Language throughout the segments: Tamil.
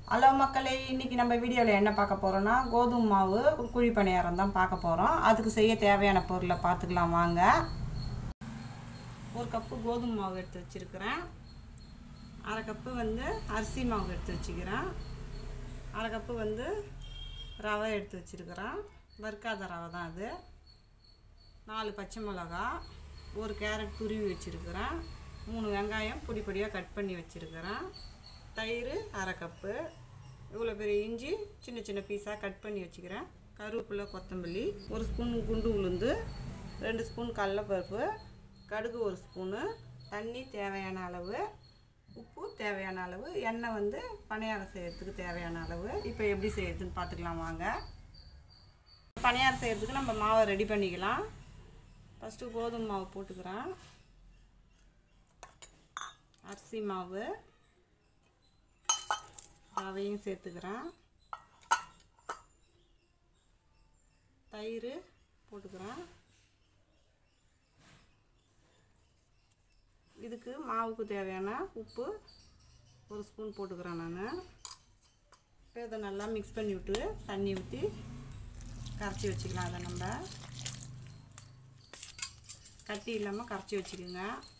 ஹலோ மக்களே இன்னைக்கு நம்ம வீடியோவில் என்ன பார்க்க போகிறோம்னா கோதுமை மாவு குழி பணியாரம் தான் பார்க்க போகிறோம் அதுக்கு செய்ய தேவையான பொருளை பார்த்துக்கலாம் வாங்க ஒரு கப்பு கோதுமை மாவு எடுத்து வச்சுருக்கிறேன் அரை கப்பு வந்து அரிசி மாவு எடுத்து வச்சுக்கிறேன் அரை கப்பு வந்து ரவை எடுத்து வச்சுருக்கிறேன் வறுக்காத ரவை தான் அது நாலு பச்சை மிளகா ஒரு கேரட் துருவி வச்சுருக்கிறேன் மூணு வெங்காயம் பொடி பொடியாக கட் பண்ணி வச்சுருக்கிறேன் தயிர் அரை கப்பு இவ்வளோ பெரிய இஞ்சி சின்ன சின்ன பீஸாக கட் பண்ணி வச்சுக்கிறேன் கருவேப்பிலை கொத்தமல்லி ஒரு ஸ்பூன் குண்டு உளுந்து ரெண்டு ஸ்பூன் கடலப்பருப்பு கடுகு ஒரு ஸ்பூனு தண்ணி தேவையான அளவு உப்பு தேவையான அளவு எண்ணெய் வந்து பணியாரம் செய்யறதுக்கு தேவையான அளவு இப்போ எப்படி செய்யறதுன்னு பார்த்துக்கலாம் வாங்க பணியாரம் செய்யறதுக்கு நம்ம மாவை ரெடி பண்ணிக்கலாம் ஃபஸ்ட்டு கோதுமை மாவு போட்டுக்கிறேன் அரிசி மாவு ரவையும் சேர்த்துக்கிறேன் தயிர் போட்டுக்கிறேன் இதுக்கு மாவுக்கு தேவையான உப்பு ஒரு ஸ்பூன் போட்டுக்கிறேன் நான் இப்போ இதை நல்லா மிக்ஸ் பண்ணி விட்டு தண்ணி ஊற்றி கரைச்சி வச்சுக்கலாம் அதை நம்ம கட்டி இல்லாமல் கரைச்சி வச்சுக்கோங்க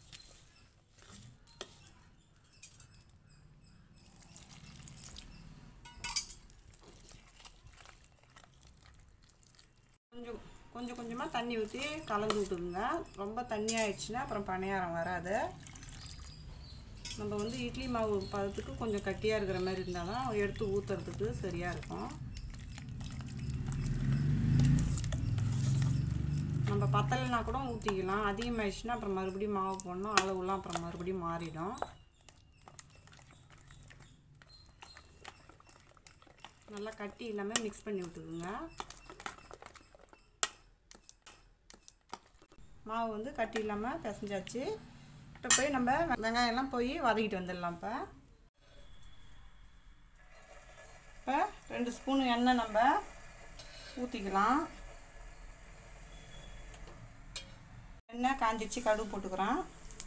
கொஞ்சம் கொஞ்சம் கொஞ்சமாக தண்ணி ஊற்றி கலந்து விட்டுக்குங்க ரொம்ப தண்ணி ஆயிடுச்சுன்னா அப்புறம் பணியாரம் வராது நம்ம வந்து இட்லி மாவு பதத்துக்கு கொஞ்சம் கட்டியாக இருக்கிற மாதிரி இருந்தால் தான் எடுத்து ஊற்றுறதுக்கு சரியாக இருக்கும் நம்ம பத்தலைனா கூட ஊற்றிக்கலாம் அதிகமாகிடுச்சுன்னா அப்புறம் மறுபடியும் மாவு போடணும் அளவுலாம் அப்புறம் மறுபடியும் மாறிடும் நல்லா கட்டி இல்லாமல் மிக்ஸ் பண்ணி விட்டுக்குங்க மாவு வந்து கட்டி இல்லாமல் பிசைஞ்சாச்சு இப்போ போய் நம்ம வெங்காயம்லாம் போய் வதக்கிட்டு வந்துடலாம் இப்போ இப்போ ரெண்டு ஸ்பூன் எண்ணெய் நம்ம ஊற்றிக்கலாம் எண்ணெய் காஞ்சிச்சு கடுகு போட்டுக்கிறோம்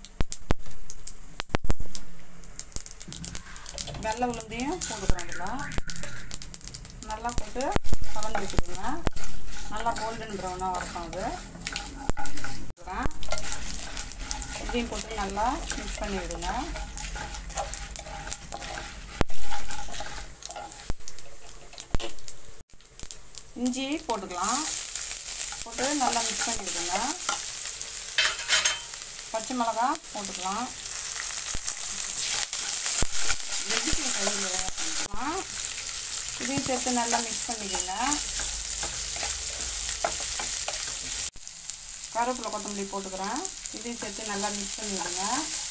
வெள்ளை உளுந்தையும் போட்டுக்கிறோம் இதில் நல்லா போட்டு கலந்து வச்சுக்கோங்க நல்லா கோல்டன் ப்ரௌனாக வரட்டும் அது போட்டுக்கிறேன் இதையும் போட்டு நல்லா மிக்ஸ் பண்ணி விடுங்க இஞ்சி போட்டுக்கலாம் போட்டு நல்லா மிக்ஸ் பண்ணி விடுங்க பச்சை மிளகா போட்டுக்கலாம் வெஜிடபிள் கையில் பண்ணிக்கலாம் இதையும் சேர்த்து நல்லா மிக்ஸ் பண்ணிக்கோங்க கருவேப்பிலை கொத்தமல்லி போட்டுக்கிறேன் இதையும் சேர்த்து நல்லா மிக்ஸ் பண்ணி விடுங்க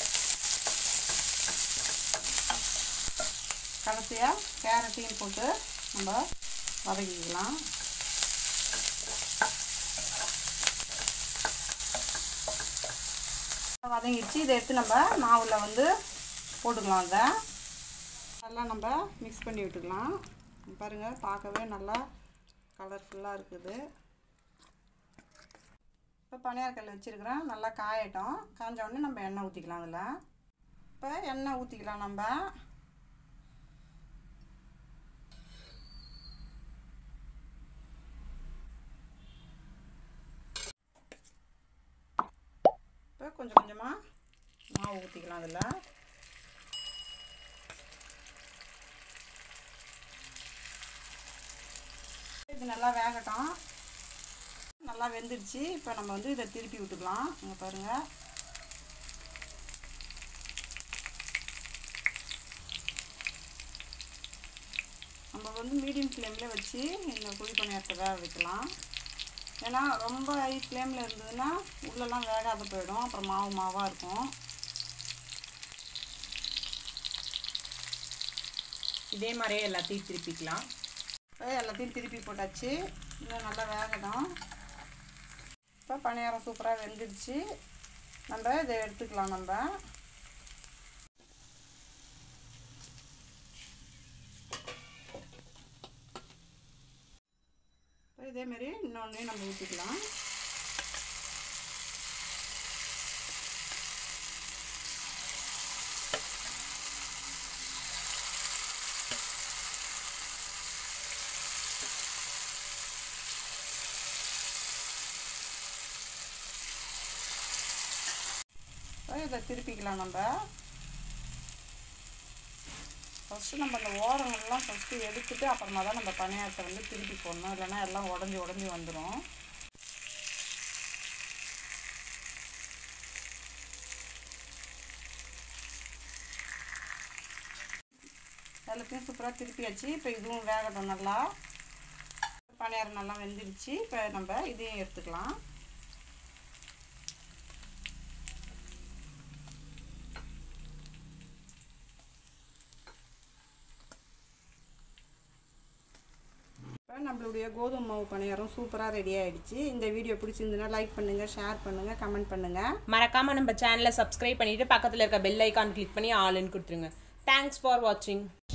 கடைசியாக கேரட்டையும் போட்டு நம்ம வதக்கிக்கலாம் வதங்கிடுச்சு இதை எடுத்து நம்ம மாவில் வந்து போட்டுக்கலாம் அதை நல்லா நம்ம மிக்ஸ் பண்ணி விட்டுக்கலாம் பாருங்கள் பார்க்கவே நல்லா கலர்ஃபுல்லாக இருக்குது இப்போ பனியாரக்கல் வச்சுருக்கிறேன் நல்லா காயட்டும் காஞ்ச உடனே நம்ம எண்ணெய் ஊற்றிக்கலாம் அதில் இப்போ எண்ணெய் ஊற்றிக்கலாம் நம்ம இப்போ கொஞ்சம் கொஞ்சமாக மாவு ஊற்றிக்கலாம் அதில் இது நல்லா வேகட்டும் நல்லா வெந்துடுச்சு இப்போ நம்ம வந்து இதை திருப்பி விட்டுக்கலாம் இங்கே பாருங்கள் நம்ம வந்து மீடியம் ஃப்ளேமில் வச்சு இந்த குழி பணியாரத்தை வேக வைக்கலாம் ஏன்னா ரொம்ப ஹை ஃப்ளேமில் இருந்ததுன்னா உள்ளெல்லாம் வேகாத போயிடும் அப்புறம் மாவு மாவாக இருக்கும் இதே மாதிரியே எல்லாத்தையும் திருப்பிக்கலாம் இப்போ எல்லாத்தையும் திருப்பி போட்டாச்சு இன்னும் நல்லா வேகட்டும் இப்போ பணியாரம் சூப்பராக வெந்துடுச்சு நம்ம இதை எடுத்துக்கலாம் நம்ம இப்போ இதேமாரி இன்னொன்றையும் நம்ம ஊற்றிக்கலாம் இதை திருப்பிக்கலாம் நம்ம ஃபஸ்ட்டு நம்ம அந்த ஓரங்கள்லாம் ஃபஸ்ட்டு எடுத்துட்டு அப்புறமா தான் நம்ம பணியாரத்தை வந்து திருப்பி போடணும் இல்லைன்னா எல்லாம் உடஞ்சி உடஞ்சி வந்துடும் எல்லாத்தையும் சூப்பராக திருப்பியாச்சு இப்போ இதுவும் வேகட்டும் நல்லா பணியாரம் நல்லா வெந்துடுச்சு இப்போ நம்ம இதையும் எடுத்துக்கலாம் இப்போ நம்மளுடைய கோதுமை மாவு பணியாரம் சூப்பராக ரெடி ஆயிடுச்சு இந்த வீடியோ பிடிச்சிருந்துன்னா லைக் பண்ணுங்கள் ஷேர் பண்ணுங்கள் கமெண்ட் பண்ணுங்கள் மறக்காம நம்ம சேனலை சப்ஸ்கிரைப் பண்ணிட்டு பக்கத்தில் இருக்க பெல் ஐக்கான் கிளிக் பண்ணி ஆளுன்னு கொடுத்துருங்க தேங்க்ஸ் ஃபார் வாட்சிங்